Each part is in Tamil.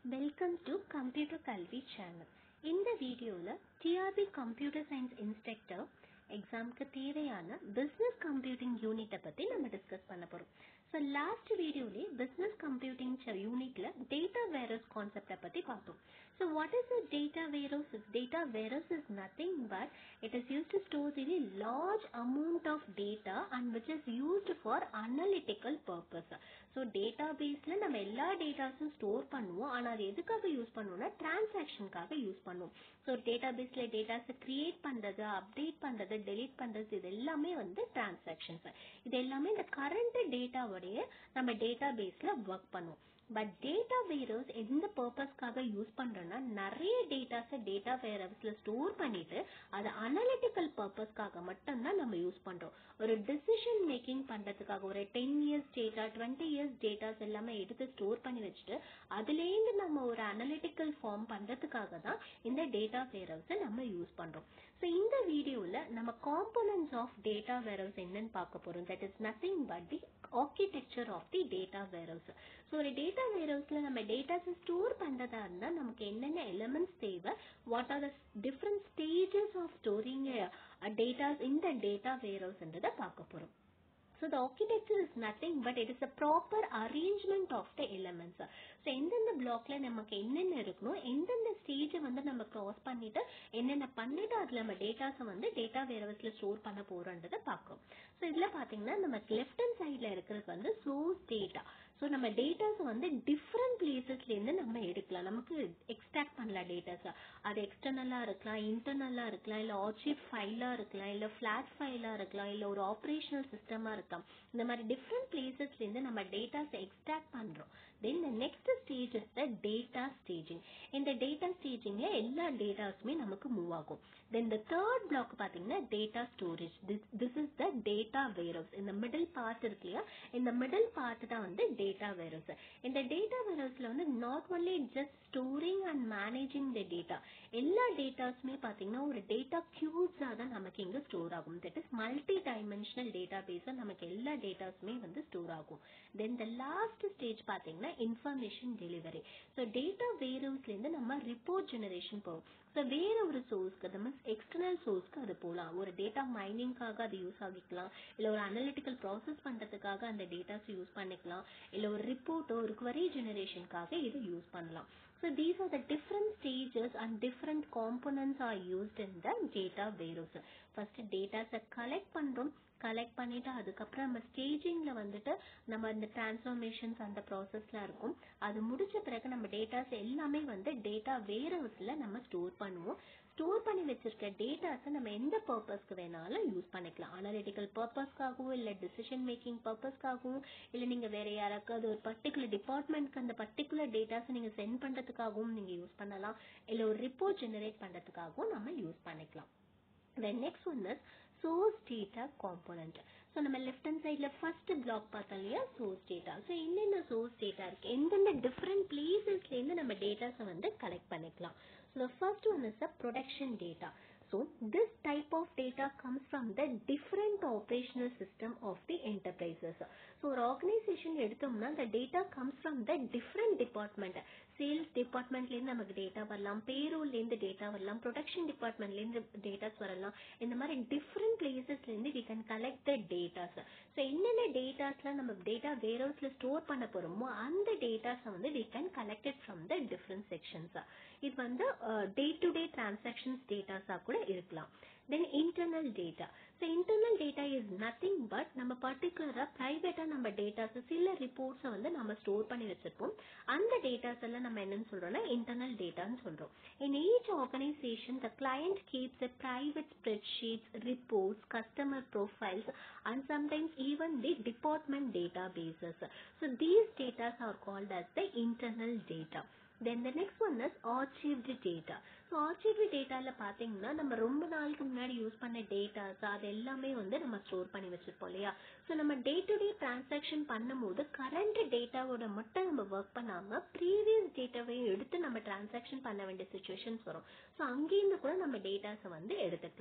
Welcome to computer Kalvi channel இந்த வீடியோவில் டிஆர்பி கம்ப்யூட்டர் சயின்ஸ் இன்ஸ்ட்ரக்டர் எக்ஸாமுக்கு தேவையான பிஸ்னஸ் கம்ப்யூட்டிங் யூனிட்டை பற்றி நம்ம டிஸ்கஸ் பண்ண போகிறோம் ஸோ லாஸ்ட் வீடியோலே பிஸ்னஸ் கம்ப்யூட்டிங் யூனிட்ல டேட்டா வேரஸ் கான்செப்டை பற்றி பார்த்தோம் so what is a data warehouse data warehouse is nothing but it is use to store the large amount of data and which is used for analytical purpose so data பேஸில் நம்ம எல்லா டேட்டாஸும் ஸ்டோர் பண்ணுவோம் ஆனால் அது எதுக்காக யூஸ் பண்ணுவோம்னா டிரான்சாக்ஷனுக்காக யூஸ் பண்ணுவோம் ஸோ டேட்டா பேஸில் டேட்டாஸை கிரியேட் பண்ணுறது அப்டேட் பண்ணுறது டெலீட் பண்ணுறது இது எல்லாமே வந்து டிரான்சாக்ஷன்ஸ் இது எல்லாமே இந்த கரண்ட் டேட்டாவோடைய நம்ம டேட்டா பேஸில் ஒர்க் பண்ணுவோம் பட் டேட்டா வேரஸ் எந்த பர்பஸ்க்காக யூஸ் பண்றோம்னா நிறைய டேட்டாஸை டேட்டா வேரஸ்ல ஸ்டோர் பண்ணிட்டு அதை அனலிட்டிக்கல் பர்பஸ்க்காக மட்டும்தான் நம்ம யூஸ் பண்றோம் ஒரு டிசிஷன் மேக்கிங் பண்றதுக்காக ஒரு ten years data twenty years datas எல்லாமே எடுத்து ஸ்டோர் பண்ணி வச்சுட்டு அதுலேருந்து நம்ம ஒரு அனலிட்டிக்கல் ஃபார்ம் பண்றதுக்காக தான் இந்த டேட்டா வேரஸை நம்ம யூஸ் பண்றோம் ஸோ இந்த வீடியோவில் நம்ம காம்போனன்ட்ஸ் ஆஃப் டேட்டா வேரஸ் என்னன்னு பார்க்க போறோம் that is nothing but the architecture of the data warehouse so ஒரு டேட்டா வேரஸ்ல நம்ம டேட்டாஸை ஸ்டோர் பண்றதா இருந்தால் நமக்கு என்னென்ன எலிமெண்ட்ஸ் தேவை what are the different stages of storing datas இந்த டேட்டா வேரஸ்ன்றதை பார்க்க போறோம் So the architecture is nothing but it is a proper arrangement of the elements. So எந்தெந்த பிளாக்ல நமக்கு என்னென்ன இருக்கணும் எந்தெந்த ஸ்டேஜை வந்து நம்ம கிராஸ் பண்ணிட்டு என்னென்ன பண்ணிட்டு அதுல நம்ம டேட்டாஸை வந்து டேட்டா வேரவஸ்ல ஸ்டோர் பண்ண போறோன்றதை பார்க்கணும் ஸோ இதுல பாத்தீங்கன்னா நமக்கு லெஃப்ட் ஹேண்ட் சைட்ல இருக்கிறது வந்து சோர்ஸ் டேட்டா ஸோ நம்ம டேட்டாஸ் வந்து டிஃப்ரெண்ட் பிளேசஸ்ல இருந்து நம்ம எடுக்கலாம் நமக்கு எக்ஸ்ட்ராக்ட் பண்ணலாம் டேட்டாஸ் அது எக்ஸ்டர்னலா இருக்கலாம் இன்டர்னலா இருக்கலாம் இல்ல ஆர்ச்சிவ் ஃபைலா இருக்கலாம் இல்ல ஃபிளாட் ஃபைலா இருக்கலாம் இல்ல ஒரு ஆப்ரேஷனல் சிஸ்டமா இருக்கலாம் இந்த மாதிரி டிஃப்ரெண்ட் பிளேசஸ்ல இருந்து நம்ம டேட்டாஸ் எக்ஸ்ட்ராக்ட் பண்றோம் then the next stage is the data staging இந்த டேட்டா ஸ்டேஜிங்ல எல்லா டேட்டாஸுமே நமக்கு மூவ் ஆகும் தென் த தேர்ட் பிளாக் பாத்தீங்கன்னா data storage this is the data warehouse இந்த மிடில் பார்ட் இருக்கு இல்லையா இந்த மிடில் பார்ட் தான் வந்து டேட்டா வேரோஸ் இந்த டேட்டா வேரோஸ்ல வந்து not only just storing and managing the data எல்லா டேட்டாஸுமே பாத்தீங்கன்னா ஒரு டேட்டா கியூப்ஸா தான் நமக்கு இங்க ஸ்டோர் ஆகும் that is multi dimensional database நமக்கு எல்லா டேட்டாஸுமே வந்து ஸ்டோர் ஆகும் தென் த லாஸ்ட் ஸ்டேஜ் பாத்தீங்கன்னா இன்ஃபர்மேஷன் டெலிவரி ஸோ டேட்டா வேரோஸ்ல இருந்து நம்ம ரிப்போர்ட் ஜெனரேஷன் போகும் ஸோ வேற ஒரு சோர்ஸ்க்கு அது மீன்ஸ் எக்ஸ்டர்னல் சோர்ஸ்க்கு அது போகலாம் ஒரு டேட்டா மைனிங்காக அது யூஸ் ஆகிக்கலாம் இல்லை ஒரு அனலிட்டிக்கல் ப்ராசஸ் பண்றதுக்காக அந்த டேட்டாஸ் யூஸ் பண்ணிக்கலாம் இல்லை ஒரு ரிப்போர்ட்டோ ஒரு குவரி ஜெனரேஷனுக்காக இதை யூஸ் பண்ணலாம் So these are the different stages and different components are used in the data warehouse. First data collect பண்றோம் கலெக்ட் பண்ணிட்டு அதுக்கப்புறம் நம்ம ஸ்டேஜிங்ல வந்துட்டு நம்ம இந்த டிரான்ஸ்ஃபர்மேஷன்ஸ் அந்த ப்ராசஸ்ல இருக்கும் அது முடிச்ச பிறகு நம்ம டேட்டாஸ் எல்லாமே வந்து டேட்டா வேர்ஹவுஸ்ல நம்ம ஸ்டோர் பண்ணுவோம் ஸ்டோர் பண்ணி வச்சிருக்க டேட்டாஸை நம்ம எந்த பர்பஸ்க்கு வேணாலும் யூஸ் பண்ணிக்கலாம் அனலிட்டிக்கல் பர்பஸ்க்காகவும் இல்லை டிசிஷன் மேக்கிங் பர்பஸ்க்காகவும் இல்லை நீங்கள் வேற யாராக்காவது ஒரு பர்டிகுலர் டிபார்ட்மெண்ட்க்கு அந்த பர்டிகுலர் டேட்டாஸை நீங்கள் சென்ட் பண்ணுறதுக்காகவும் நீங்கள் யூஸ் பண்ணலாம் இல்லை ஒரு ரிப்போர்ட் ஜெனரேட் பண்ணுறதுக்காகவும் நம்ம யூஸ் பண்ணிக்கலாம் then next one is source data component so நம்ம லெஃப்ட் ஹேண்ட் சைடில் ஃபர்ஸ்ட் பிளாக் பார்த்தோம் இல்லையா சோர்ஸ் டேட்டா ஸோ என்னென்ன சோர்ஸ் டேட்டா இருக்கு எந்தெந்த டிஃப்ரெண்ட் பிளேசஸ்லேருந்து நம்ம டேட்டாஸை வந்து கலெக்ட் பண்ணிக்கலாம் so first one is the production data So this type of data comes from the different operational system of the enterprises. So ஒரு organization எடுத்தோம்னா the data comes from the different department. Sales டிபார்ட்மெண்ட்லேருந்து நமக்கு டேட்டா வரலாம் பேரோல்லேருந்து டேட்டா வரலாம் ப்ரொடக்ஷன் டிபார்ட்மெண்ட்லேருந்து டேட்டாஸ் வரலாம் இந்த மாதிரி டிஃப்ரெண்ட் பிளேசஸ்லேருந்து we can collect the datas so என்னென்ன டேட்டாஸ்லாம் நம்ம டேட்டா வேர் ஹவுஸில் ஸ்டோர் பண்ண போகிறோமோ அந்த டேட்டாஸை வந்து we can collected from the different sections இது வந்து டே டு டே டிரான்சாக்ஷன்ஸ் டேட்டாஸாக கூட இருக்கலாம் then internal data so internal data is nothing but நம்ம பர்டிகுலராக ப்ரைவேட்டாக நம்ம டேட்டாஸ் சில ரிப்போர்ட்ஸை வந்து நம்ம ஸ்டோர் பண்ணி வச்சிருப்போம் அந்த டேட்டாஸ் எல்லாம் நம்ம என்னன்னு சொல்றோம்னா இன்டர்னல் டேட்டான்னு சொல்றோம் in each organisation the client keeps a private spreadsheets reports customer profiles and sometimes even the department databases so these datas are called as the internal data then the next one is archived data so archived டேட்டாவில் பார்த்தீங்கன்னா நம்ம ரொம்ப நாளுக்கு முன்னாடி யூஸ் பண்ண டேட்டாஸ் அது எல்லாமே வந்து நம்ம ஸ்டோர் பண்ணி வச்சிருப்போம் இல்லையா ஸோ நம்ம டே டு டே டிரான்சாக்ஷன் பண்ணும்போது கரண்ட் டேட்டாவோட மட்டும் நம்ம ஒர்க் பண்ணாமல் ப்ரீவியஸ் டேட்டாவையும் எடுத்து நம்ம டிரான்சாக்ஷன் பண்ண வேண்டிய சுச்சுவேஷன்ஸ் வரும் ஸோ அங்கேருந்து கூட நம்ம டேட்டாஸை வந்து எடுத்துக்கலாம்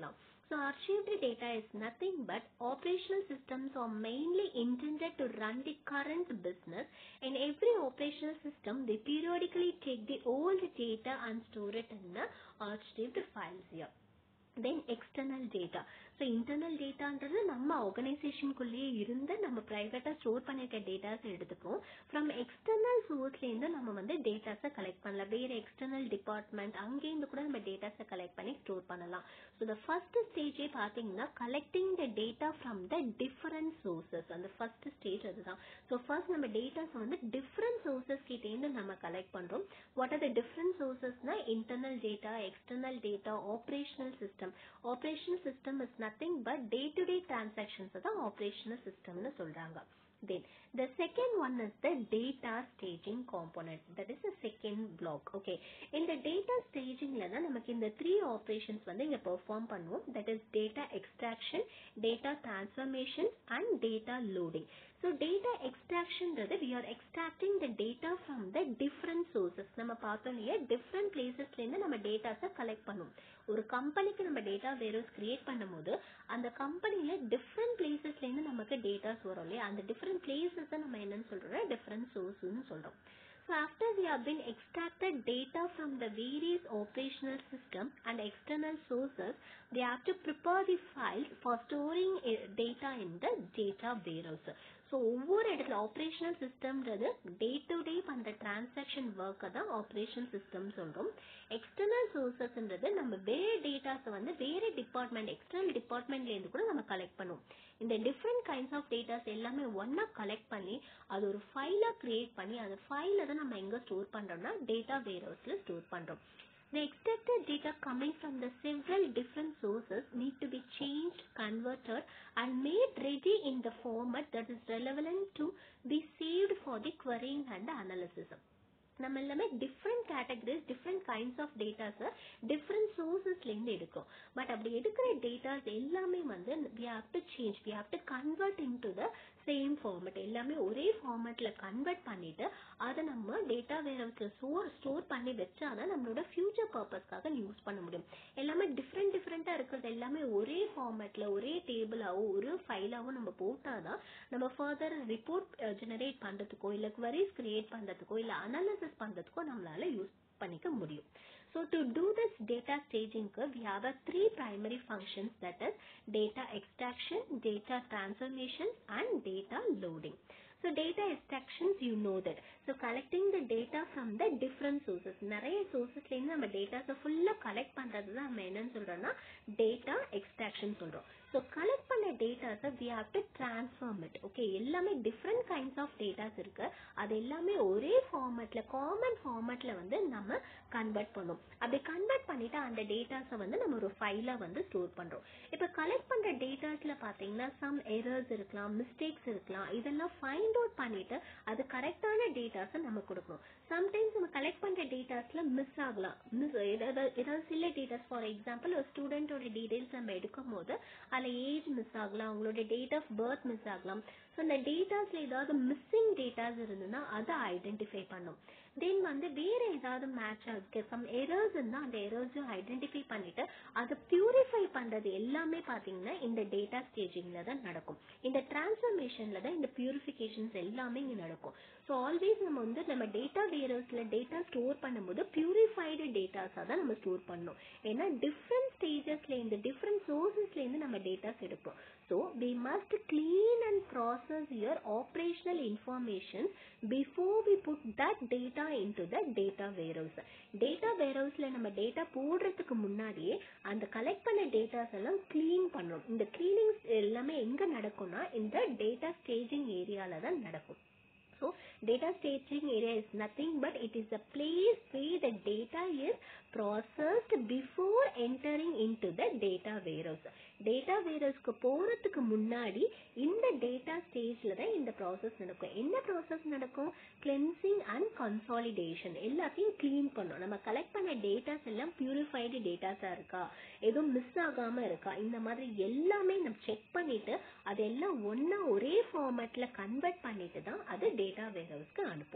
So archived data is nothing but operational systems are mainly intended to run the current business. In every operational system, they periodically take the old data and store it in the archived files here. Then external data so internal டேட்டான்றது நம்ம ஆர்கனைசேஷனுக்குள்ளேயே இருந்து நம்ம ப்ரைவேட்டாக ஸ்டோர் பண்ணியிருக்க டேட்டாஸ் எடுத்துப்போம் ஃப்ரம் எக்ஸ்டர்னல் சோர்ஸ்லேருந்து நம்ம வந்து டேட்டாஸை கலெக்ட் பண்ணலாம் வேறு எக்ஸ்டர்னல் டிபார்ட்மெண்ட் அங்கேருந்து கூட நம்ம டேட்டாஸை கலெக்ட் பண்ணி ஸ்டோர் பண்ணலாம் ஸோ த ஃபர்ஸ்ட் ஸ்டேஜே பார்த்தீங்கன்னா collecting the data from the different sources அந்த ஃபர்ஸ்ட் ஸ்டேஜ் அதுதான் ஸோ ஃபர்ஸ்ட் நம்ம டேட்டாஸ் வந்து டிஃப்ரெண்ட் சோர்சஸ் கிட்டேருந்து நம்ம கலெக்ட் பண்ணுறோம் வாட் ஆர் த டிஃப்ரெண்ட் சோர்சஸ்னா internal data external data operational system operational system is nothing but day to day transactions தான் ஆப்ரேஷனல் சிஸ்டம்னு சொல்றாங்க then the second one is the data staging component that is the second block okay in the data staging ல தான் நமக்கு இந்த three operations வந்து இங்க perform பண்ணுவோம் that is data extraction data transformation and data loading so data extraction ன்றது we are extracting the data from the different sources நம்ம பார்த்தோம் இல்லையா different places ல இருந்து நம்ம டேட்டாஸை கலெக்ட் பண்ணுவோம் ஒரு கம்பெனிக்கு நம்ம டேட்டா வேரோஸ் கிரியேட் பண்ணும்போது அந்த கம்பெனில டிஃப்ரெண்ட் பிளேசஸ்ல இருந்து நமக்கு டேட்டாஸ் வரும் இல்லையா அந்த டிஃப்ரெண்ட் பிளேசஸ் நம்ம என்னன்னு சொல்றோம் டிஃப்ரெண்ட் சோர்ஸ்னு சொல்றோம் So after we have been extracted data from the various operational system and external sources, they have to prepare the files for storing uh, data in the data warehouse. So ஒவ்வொரு இடத்துல ஆப்ரேஷனல் சிஸ்டம்ன்றது டே டு டே பண்ணுற டிரான்சாக்ஷன் ஒர்க்கை தான் ஆப்ரேஷன் சிஸ்டம் சொல்கிறோம் எக்ஸ்டர்னல் சோர்சஸ்ன்றது நம்ம வேறு டேட்டாஸை வந்து வேறு டிபார்ட்மெண்ட் எக்ஸ்டர்னல் டிபார்ட்மெண்ட்லேருந்து கூட நம்ம கலெக்ட் பண்ணுவோம் இந்த டிஃப்ரெண்ட் கைண்ட்ஸ் ஆஃப் டேட்டாஸ் எல்லாமே ஒன்றா கலெக்ட் பண்ணி அது ஒரு ஃபைலாக கிரியேட் பண்ணி அந்த ஃபைலை தான் நம்ம எங்கே ஸ்டோர் பண்ணுறோம்னா டேட்டா வேர் ஹவுஸில் ஸ்டோர் பண்ணுறோம் The extracted data coming from the several different sources need to be changed, converted and made ready in the format that is relevant to be saved for the querying and analysis. நம்ம எல்லாமே different categories different kinds of டேட்டாஸை டிஃப்ரெண்ட் சோர்சஸ்லேருந்து எடுக்கும் பட் அப்படி எடுக்கிற டேட்டாஸ் எல்லாமே வந்து we have to change we have to convert into the same format எல்லாமே ஒரே ஃபார்மேட்டில் கன்வெர்ட் பண்ணிட்டு அதை நம்ம டேட்டா வேர் ஸ்டோர் ஸ்டோர் பண்ணி வச்சாதான் நம்மளோட ஃபியூச்சர் பர்பஸ்க்காக யூஸ் பண்ண முடியும் எல்லாமே டிஃப்ரெண்ட் டிஃப்ரெண்ட்டாக இருக்கிறது எல்லாமே ஒரே ஃபார்மேட்டில் ஒரே டேபிளாவோ ஒரு ஃபைலாவோ நம்ம போட்டாதான் நம்ம ஃபர்தர் ரிப்போர்ட் ஜெனரேட் பண்ணுறதுக்கோ இல்லை queries கிரியேட் பண்ணுறதுக்கோ இல்லை அனாலிசிஸ் பண்ணுறதுக்கோ நம்மளால யூஸ் பண்ணிக்க முடியும் So to do this data staging curve, we have a three primary functions that is data extraction, data transformation and data loading. So data extractions, you know that. So collecting the data from the different sources. நிறைய சோர்சஸ்லேருந்து நம்ம டேட்டாஸை ஃபுல்லாக கலெக்ட் பண்ணுறது தான் நம்ம என்னன்னு சொல்கிறோம்னா டேட்டா எக்ஸ்ட்ராக்ஷன் சொல்கிறோம் ஸோ கலெக்ட் பண்ண டேட்டாஸை we have to transform it okay எல்லாமே டிஃப்ரெண்ட் கைண்ட்ஸ் ஆஃப் டேட்டாஸ் இருக்கு அது எல்லாமே ஒரே ஃபார்மேட்ல காமன் ஃபார்மேட்ல வந்து நம்ம கன்வெர்ட் பண்ணும் அப்படி கன்வெர்ட் பண்ணிட்டு அந்த டேட்டாஸை வந்து நம்ம ஒரு ஃபைலாக வந்து ஸ்டோர் பண்றோம் இப்போ கலெக்ட் பண்ற டேட்டாஸ்ல பாத்தீங்கன்னா சம் எரர்ஸ் இருக்கலாம் மிஸ்டேக்ஸ் இருக்கலாம் இதெல்லாம் ஃபைண்ட் அவுட் பண்ணிட்டு அது கரெக்டான டேட்டாஸை நம்ம கொடுக்கணும் சம்டைம்ஸ் நம்ம கலெக்ட் பண்ற டேட்டாஸ்ல மிஸ் ஆகலாம் மிஸ் ஏதாவது ஏதாவது சில டேட்டாஸ் ஃபார் எக்ஸாம்பிள் ஒரு ஸ்டூடெண்டோட டீடைல்ஸ் நம்ம எடுக்கும் போது அதில் ஏஜ் மிஸ் ஆகலாம் அவங்களோட டேட் ஆஃப் பர்த் மிஸ் ஆகலாம் ஸோ அந்த டேட்டாஸ்ல ஏதாவது மிஸ்ஸிங் டேட்டாஸ் இருந்ததுன்னா அதை ஐடென்டிஃபை பண்ணும் தென் வந்து வேற ஏதாவது மேட்ச் ஆகுது சம் எரர்ஸ் இருந்தால் அந்த எரர்ஸும் ஐடென்டிஃபை பண்ணிட்டு அதை பியூரிஃபை பண்றது எல்லாமே பார்த்தீங்கன்னா இந்த டேட்டா ஸ்டேஜிங்ல தான் நடக்கும் இந்த டிரான்ஸ்ஃபர்மேஷன்ல தான் இந்த பியூரிஃபிகேஷன்ஸ் எல்லாமே இங்கே நடக்கும் ஸோ ஆல்வேஸ் நம்ம வந்து நம்ம டேட்டா வேரர்ஸ்ல டேட்டா ஸ்டோர் பண்ணும்போது பியூரிஃபைடு டேட்டாஸாக தான் நம்ம ஸ்டோர் பண்ணணும் ஏன்னா டிஃப்ரெண்ட் ஸ்டேஜஸ்ல இருந்து டிஃப்ரெண்ட் சோர்சஸ்ல இருந்து நம்ம டேட்டாஸ் எடுப்போம் so we must clean and process your operational information before we put that data into the data warehouse data வேர்ஹவுஸ்ல நம்ம டேட்டா போடுறதுக்கு முன்னாடியே அந்த கலெக்ட் பண்ண டேட்டாஸ் எல்லாம் க்ளீன் பண்ணணும் இந்த க்ளீனிங் எல்லாமே எங்க நடக்கும்னா இந்த டேட்டா ஸ்டேஜிங் ஏரியால தான் நடக்கும் So data staging area is nothing but it is a place where the data is processed before entering into the data warehouse. Data வேரஸ்க்கு போறதுக்கு முன்னாடி இந்த டேட்டா ஸ்டேஜ்ல தான் இந்த ப்ராசஸ் நடக்கும் என்ன ப்ராசஸ் நடக்கும் கிளென்சிங் அண்ட் கன்சாலிடேஷன் எல்லாத்தையும் க்ளீன் பண்ணும் நம்ம கலெக்ட் பண்ண டேட்டாஸ் எல்லாம் பியூரிஃபைடு டேட்டாஸா இருக்கா எதுவும் மிஸ் ஆகாம இருக்கா இந்த மாதிரி எல்லாமே நம்ம செக் பண்ணிட்டு அதெல்லாம் ஒன்னா ஒரே ஃபார்மேட்ல கன்வெர்ட் பண்ணிட்டு தான் அது டேட்டா வேர்ஹவுஸ்க்கு அனுப்பும்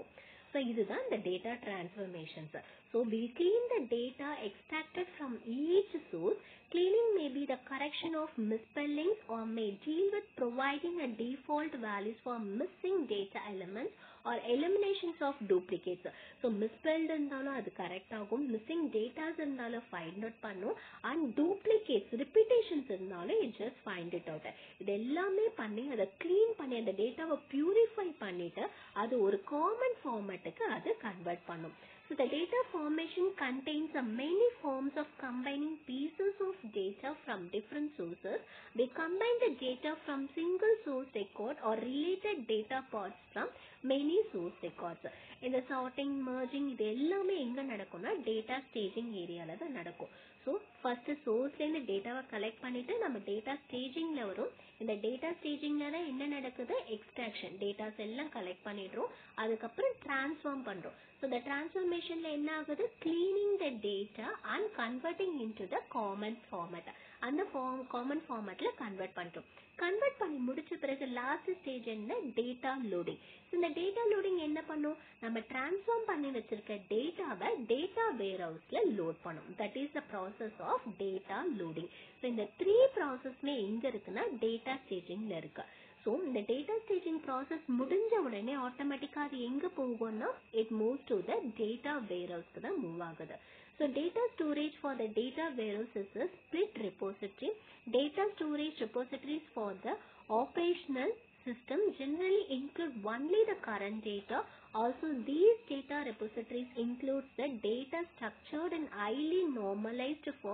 ஸோ இதுதான் இந்த data transformations so we clean the data extracted from each source cleaning may be the correction of misspellings or may deal with providing a default values for missing data elements or eliminations of duplicates so misspelled இருந்தாலும் அது கரெக்ட் ஆகும் மிஸ்ஸிங் டேட்டாஸ் இருந்தாலும் ஃபைண்ட் அவுட் பண்ணும் அண்ட் டூப்ளிகேட்ஸ் ரிப்பீட்டேஷன்ஸ் இருந்தாலும் it just find it out இது எல்லாமே பண்ணி அதை க்ளீன் பண்ணி அந்த டேட்டாவை பியூரிஃபை பண்ணிட்டு அது ஒரு காமன் ஃபார்மேட்டுக்கு அது கன்வெர்ட் பண்ணும் So the data formation contains a many forms of combining pieces of data from different sources. We combine the data from single source record or related data parts from many source records. இந்த sorting, merging இது எல்லாமே எங்க நடக்கும்னா டேட்டா ஸ்டேஜிங் ஏரியால தான் நடக்கும் ஸோ ஃபர்ஸ்ட் சோர்ஸ்லேருந்து டேட்டாவை கலெக்ட் பண்ணிட்டு நம்ம டேட்டா ஸ்டேஜிங்ல வரும் இந்த டேட்டா ஸ்டேஜிங்ல தான் என்ன நடக்குது எக்ஸ்ட்ராக்ஷன் டேட்டாஸ் எல்லாம் கலெக்ட் பண்ணிடுறோம் அதுக்கப்புறம் டிரான்ஸ்ஃபார்ம் பண்றோம் ஸோ இந்த டிரான்ஸ்ஃபர்மேஷன்ல என்ன ஆகுது cleaning the data and converting into the common format அந்த ஃபார்ம் காமன் ஃபார்மேட்ல கன்வெர்ட் பண்றோம் கன்வெர்ட் பண்ணி முடிச்ச பிறகு லாஸ்ட் ஸ்டேஜ் என்ன டேட்டா லோடிங் இந்த டேட்டா லோடிங் என்ன பண்ணும் நம்ம டிரான்ஸ்ஃபார்ம் பண்ணி வச்சிருக்க டேட்டாவை டேட்டா வேர் ஹவுஸ்ல லோட் பண்ணும் that is the process of data loading so இந்த த்ரீ ப்ராசஸ்மே எங்க இருக்குன்னா டேட்டா ஸ்டேஜிங்ல இருக்கு ஸோ இந்த டேட்டா ஸ்டேஜிங் ப்ராசஸ் முடிஞ்ச உடனே ஆட்டோமேட்டிக்காக அது எங்கே போகும்னா it moves to the data வேர் ஹவுஸ்க்கு தான் மூவ் ஆகுது so data storage for the data warehouse is a split repository data storage repositories for the operational system generally include only the current data. Also, these data repositories includes the data structured and highly normalized for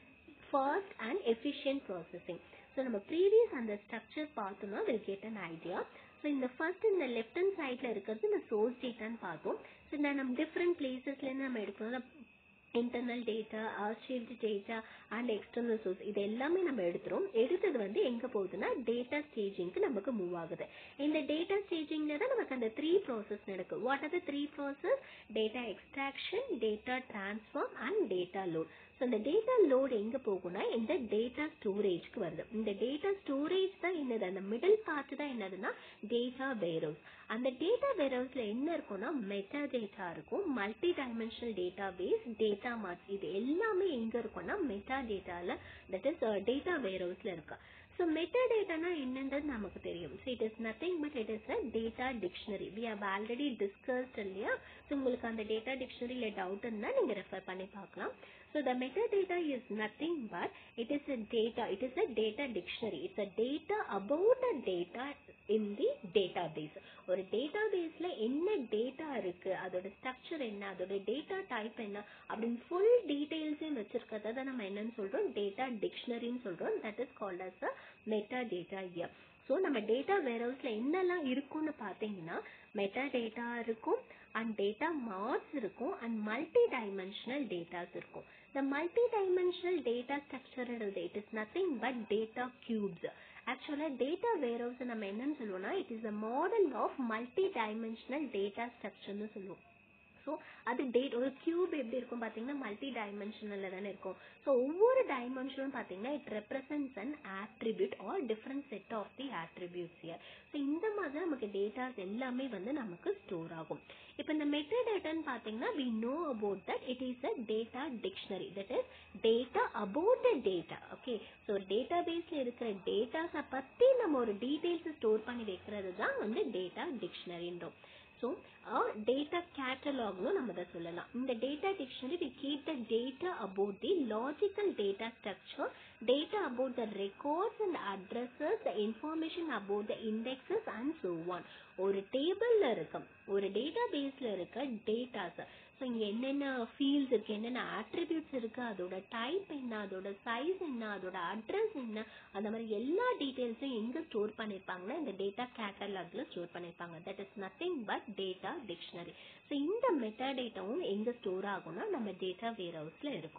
fast and efficient processing. So நம்ம ப்ரீவியஸ் அந்த ஸ்ட்ரக்சர் பார்த்தோம்னா will get an idea so இந்த ஃபர்ஸ்ட் இந்த லெஃப்ட் ஹேண்ட் சைடில் இருக்கிறது இந்த சோர்ஸ் டேட்டான்னு பார்த்தோம் ஸோ இந்த நம்ம டிஃப்ரெண்ட் பிளேசஸ்லேருந்து நம்ம எடுக்கணும் internal data archived data and external source இது எல்லாமே நம்ம எடுத்துரும் எடுத்தது வந்து எங்க போகுதுன்னா டேட்டா ஸ்டேஜிங்க்கு நமக்கு மூவ் ஆகுது இந்த டேட்டா ஸ்டேஜிங்ல தான் நமக்கு அந்த த்ரீ ப்ராசஸ் நடக்கும் what are the three process data extraction data transform and data load so இந்த டேட்டா லோட் எங்க போகும்னா இந்த டேட்டா ஸ்டோரேஜ்க்கு வருது இந்த டேட்டா ஸ்டோரேஜ் தான் என்னது அந்த மிடில் பார்ட் தான் என்னதுன்னா டேட்டா வேர்ஹவுஸ் அந்த டேட்டா வேர்ஹவுஸ்ல என்ன இருக்கும்னா மெட்டா டேட்டா இருக்கும் multi dimensional database data marts இது எல்லாமே எங்க இருக்கும்னா மெட்டா டேட்டால தட் இஸ் டேட்டா வேர்ஹவுஸ்ல இருக்கு ஸோ மெட்டா டேட்டானா என்னன்றது நமக்கு தெரியும் so it is nothing but it is a data dictionary we have already discussed இல்லையா ஸோ உங்களுக்கு அந்த டேட்டா டிக்ஷனரியில டவுட் இருந்தால் நீங்கள் ரெஃபர் பண்ணி பார்க்கலாம் so the metadata is nothing but it is a data it is a data dictionary it's a data about a data in the database ஒரு டேட்டா பேஸ்ல என்ன டேட்டா இருக்கு அதோட ஸ்ட்ரக்சர் என்ன அதோட டேட்டா டைப் என்ன அப்படின்னு ஃபுல் டீடைல்ஸையும் வச்சிருக்கிறத தான் நம்ம என்னன்னு சொல்றோம் டேட்டா டிக்ஷனரின்னு சொல்றோம் that is called as a metadata here so நம்ம டேட்டா வேர்ஹவுஸ்ல என்னெல்லாம் இருக்கும்னு பார்த்தீங்கன்னா மெட்டா டேட்டா இருக்கும் அண்ட் டேட்டா மார்க்ஸ் இருக்கும் அண்ட் மல்டி டைமென்ஷனல் டேட்டாஸ் இருக்கும் இந்த multi dimensional data structure it is nothing but data cubes ஆக்சுவலா டேட்டா வேர்ஹவுஸ் நம்ம என்னன்னு சொல்லுவோம்னா it is a model of multi dimensional data ஸ்ட்ரக்சர்னு சொல்லுவோம் ஸோ அது டேட் ஒரு கியூப் எப்படி இருக்கும் பார்த்தீங்கன்னா மல்டி டைமென்ஷனல்ல தானே இருக்கும் ஸோ ஒவ்வொரு டைமென்ஷனும் பார்த்தீங்கன்னா it represents an attribute or different set of the attributes here so இந்த மாதிரி நமக்கு டேட்டாஸ் எல்லாமே வந்து நமக்கு ஸ்டோர் ஆகும் இப்போ இந்த மெட்டா டேட்டான்னு பார்த்தீங்கன்னா we know about that it is a data dictionary that is data about the data okay so ஒரு டேட்டா பேஸ்ல இருக்கிற டேட்டாஸை பற்றி நம்ம ஒரு டீட்டெயில்ஸ் ஸ்டோர் பண்ணி வைக்கிறது தான் வந்து டேட்டா டிக்ஷனரின்றோம் ஸோ டேட்டா கேட்டலாக்னு நம்ம அதை சொல்லலாம் இந்த data dictionary we keep the data about the logical data structure data about the records and addresses the information about the indexes and so one ஒரு டேபிள்ல இருக்கும் ஒரு டேட்டா பேஸ்ல இருக்க டேட்டாஸ் ஸோ இங்கே என்னென்ன ஃபீல்ட்ஸ் இருக்கு என்னென்ன ஆட்ரிபியூட்ஸ் இருக்கு அதோட டைப் என்ன அதோட சைஸ் என்ன அதோட அட்ரஸ் என்ன அந்த மாதிரி எல்லா டீட்டெயில்ஸும் எங்க ஸ்டோர் பண்ணிருப்பாங்கன்னா இந்த டேட்டா கேட்டலாக்ல ஸ்டோர் பண்ணிருப்பாங்க that is nothing but data dictionary so இந்த மெட்டா டேட்டாவும் எங்க ஸ்டோர் ஆகும்னா நம்ம டேட்டா வேர் ஹவுஸ்ல இருக்கும்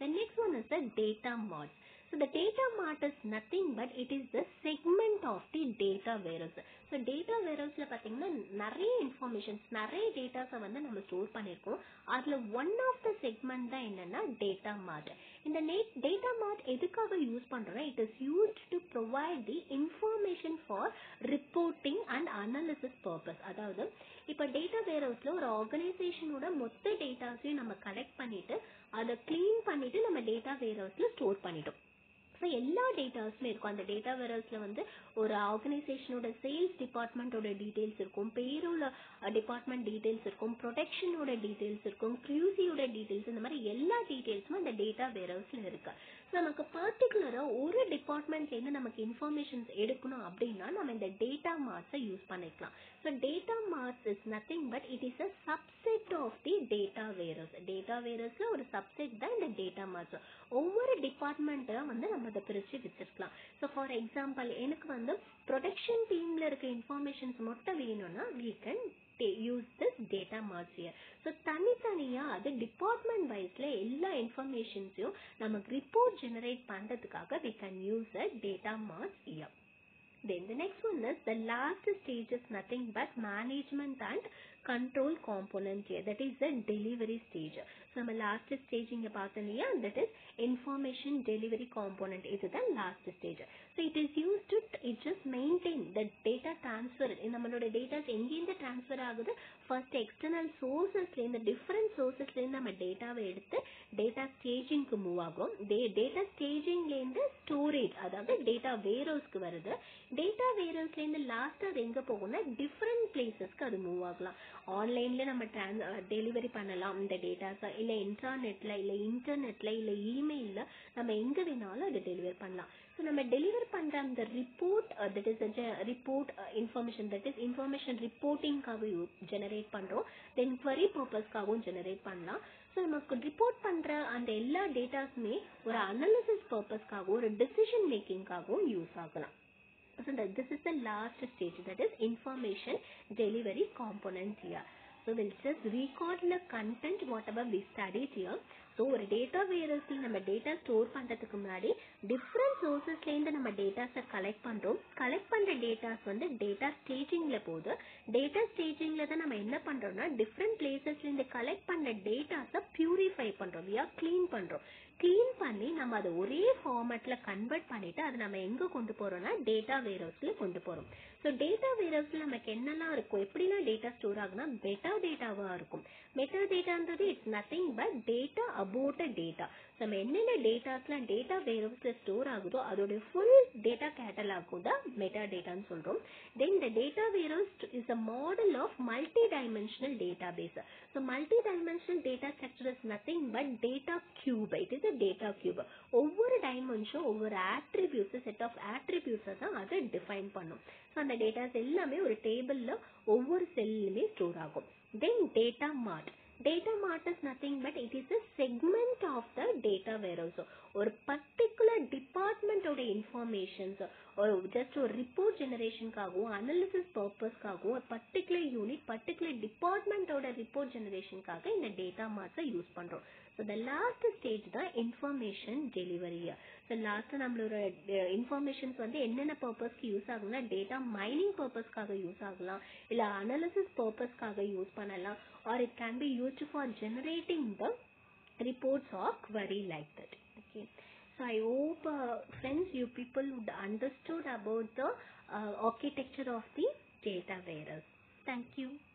The next one is the data mart. So the data mart is nothing but it is the segment of the data warehouse. So data வேர்ஹவுஸில் பார்த்தீங்கன்னா நிறைய இன்ஃபர்மேஷன்ஸ் நிறைய டேட்டாஸை வந்து நம்ம ஸ்டோர் பண்ணியிருக்கோம் அதில் ஒன் ஆஃப் த செக்மெண்ட் தான் என்னன்னா டேட்டா மார்ட் இந்த நெட் டேட்டா மார்ட் எதுக்காக யூஸ் பண்ணுறோம்னா it is used to provide the information for reporting and analysis purpose அதாவது இப்போ டேட்டா வேர்ஹவுஸில் ஒரு ஆர்கனைசேஷனோட மொத்த டேட்டாஸையும் நம்ம கலெக்ட் பண்ணிட்டு அதை க்ளீன் பண்ணிட்டு நம்ம டேட்டா வேர்ஹவுஸில் ஸ்டோர் பண்ணிட்டோம் ஸோ எல்லா டேட்டாஸுமே இருக்கும் அந்த டேட்டா வேரஸில் வந்து ஒரு ஆர்கனைசேஷனோட சேல்ஸ் டிபார்ட்மெண்ட்டோட டீட்டெயில்ஸ் இருக்கும் பேரோட டிபார்ட்மெண்ட் டீட்டெயில்ஸ் இருக்கும் ப்ரொடெக்ஷனோட டீட்டெயில்ஸ் இருக்கும் க்ரூசியோட டீட்டெயில்ஸ் இந்த மாதிரி எல்லா டீட்டெயில்ஸும் அந்த டேட்டா வேரஸில் இருக்கு ஸோ நமக்கு பர்டிகுலராக ஒரு டிபார்ட்மெண்ட்லேருந்து நமக்கு இன்ஃபர்மேஷன்ஸ் எடுக்கணும் அப்படின்னா நம்ம இந்த டேட்டா மார்க்ஸை யூஸ் பண்ணிக்கலாம் so data marts is nothing but it is a subset of the data warehouse data வேரஸில் ஒரு சப்செட் தான் இந்த டேட்டா மார்க்ஸ் ஒவ்வொரு டிபார்ட்மெண்ட்டை வந்து நம்ம அதை பிரித்து வச்சிருக்கலாம் ஸோ ஃபார் எக்ஸாம்பிள் எனக்கு வந்து ப்ரொடெக்ஷன் டீமில் இருக்க இன்ஃபர்மேஷன்ஸ் மட்டும் வேணும்னா we can use this data marts here so தனித்தனியாக அது டிபார்ட்மெண்ட் வைஸில் எல்லா இன்ஃபர்மேஷன்ஸையும் நமக்கு ரிப்போர்ட் ஜெனரேட் பண்ணுறதுக்காக we can use a data marts here Then the next one is the last stage is nothing but management and control component here. That is the delivery stage. So நம்ம லாஸ்ட் ஸ்டேஜ் இங்க பார்த்தோம் இல்லையா that is information delivery component இதுதான் last stage so it is use to it just maintain the data transfer நம்மளோட டேட்டாஸ் எங்கேருந்து டிரான்ஸ்ஃபர் ஆகுது ஃபர்ஸ்ட் எக்ஸ்டர்னல் சோர்சஸ்லேருந்து டிஃப்ரெண்ட் சோர்சஸ்லேருந்து நம்ம டேட்டாவை எடுத்து டேட்டா ஸ்டேஜிங்க்கு மூவ் ஆகும் டே டேட்டா ஸ்டேஜிங்லேருந்து ஸ்டோரேஜ் அதாவது டேட்டா வேர்ஹவுஸ்க்கு வருது டேட்டா வேர்ஹவுஸ்லேருந்து லாஸ்ட் அது எங்கே போகும்னா டிஃப்ரெண்ட் பிளேசஸ்க்கு அது மூவ் ஆகலாம் ஆன்லைனில் நம்ம ட்ரான் டெலிவரி பண்ணலாம் இந்த டேட்டாஸை இல்லை இன்டர்நெட்டில் இல்லை இன்டர்நெட்டில் இல்லை இமெயிலில் நம்ம எங்கே வேணாலும் அதை டெலிவர் பண்ணலாம் ஸோ நம்ம டெலிவர் பண்ணுற அந்த report that is report information that is information ரிப்போர்ட்டிங்காக ஜெனரேட் பண்ணுறோம் தென் query பர்பஸ்க்காகவும் ஜெனரேட் பண்ணலாம் ஸோ நமக்கு ரிப்போர்ட் பண்ணுற அந்த எல்லா டேட்டாஸுமே ஒரு அனாலிசிஸ் பர்பஸ்க்காகவும் ஒரு டிசிஷன் மேக்கிங்காகவும் யூஸ் ஆகலாம் so that this is the last stage that is information delivery component here so we'll just record the content whatever we studied here so ஒரு டேட்டா வேரஸில் நம்ம டேட்டா ஸ்டோர் பண்ணுறதுக்கு முன்னாடி டிஃப்ரெண்ட் சோர்சஸ்லேருந்து நம்ம டேட்டாஸை கலெக்ட் பண்ணுறோம் கலெக்ட் பண்ணுற டேட்டாஸ் வந்து டேட்டா ஸ்டேஜிங்கில் போகுது டேட்டா ஸ்டேஜிங்கில் தான் நம்ம என்ன பண்ணுறோம்னா டிஃப்ரெண்ட் பிளேசஸ்லேருந்து கலெக்ட் பண்ண டேட்டாஸை பியூரிஃபை பண்ணுறோம் யா க்ளீன் பண்ணுறோம் க்ளீன் பண்ணி நம்ம அதை ஒரே ஃபார்மேட்டில் கன்வெர்ட் பண்ணிவிட்டு அதை நம்ம எங்கே கொண்டு போகிறோம்னா டேட்டா வேர்ஹவுஸில் கொண்டு போகிறோம் ஸோ டேட்டா வேர்ஹவுஸில் நமக்கு என்னெல்லாம் இருக்கும் எப்படிலாம் டேட்டா ஸ்டோர் ஆகுனா மெட்டா டேட்டாவாக இருக்கும் மெட்டா டேட்டான்றது it's nothing but data about a data நம்ம என்னென்ன டேட்டாஸ்லாம் டேட்டா வேர்ஹவுஸில் ஸ்டோர் ஆகுதோ அதோட ஃபுல் டேட்டா கேட்டலாகும் தான் மெட்டா டேட்டான்னு சொல்கிறோம் தென் இந்த data warehouse is a model of multi dimensional database so multi dimensional data structure is nothing but data cube it is a data cube ஒவ்வொரு டைமென்ஷனும் ஒவ்வொரு ஆட்ரிபியூட்ஸ் செட் ஆஃப் ஆட்ரிபியூட்ஸை தான் அதை டிஃபைன் பண்ணும் ஸோ அந்த டேட்டாஸ் எல்லாமே ஒரு டேபிளில் ஒவ்வொரு செல்லுமே ஸ்டோர் ஆகும் then data mart data mart is nothing but it is a segment of the data warehouse ஒரு பர்டிகுலர் டிபார்ட்மெண்ட்டோட இன்ஃபர்மேஷன்ஸ் ஒரு ஜஸ்ட் ஒரு ரிப்போர்ட் ஜெனரேஷனுக்காகவும் அனாலிசிஸ் பர்பஸ்க்காகவும் ஒரு பர்டிகுலர் யூனிட் பர்டிகுலர் டிபார்ட்மெண்ட்டோட ரிப்போர்ட் ஜெனரேஷனுக்காக இந்த டேட்டா மார்ட்ஸை யூஸ் பண்ணுறோம் ஸோ த லாஸ்ட் ஸ்டேஜ் தான் இன்ஃபர்மேஷன் டெலிவரி ஸோ லாஸ்ட் நம்மளோட இன்ஃபர்மேஷன்ஸ் வந்து என்னென்ன பர்பஸ்க்கு யூஸ் ஆகும்னா டேட்டா மைனிங் பர்பஸ்க்காக யூஸ் ஆகலாம் இல்லை அனாலிசிஸ் பர்பஸ்க்காக யூஸ் பண்ணலாம் or it can be used for generating the reports or query like that okay so i hope uh, friends you people would understood about the uh, architecture of the data warehouse thank you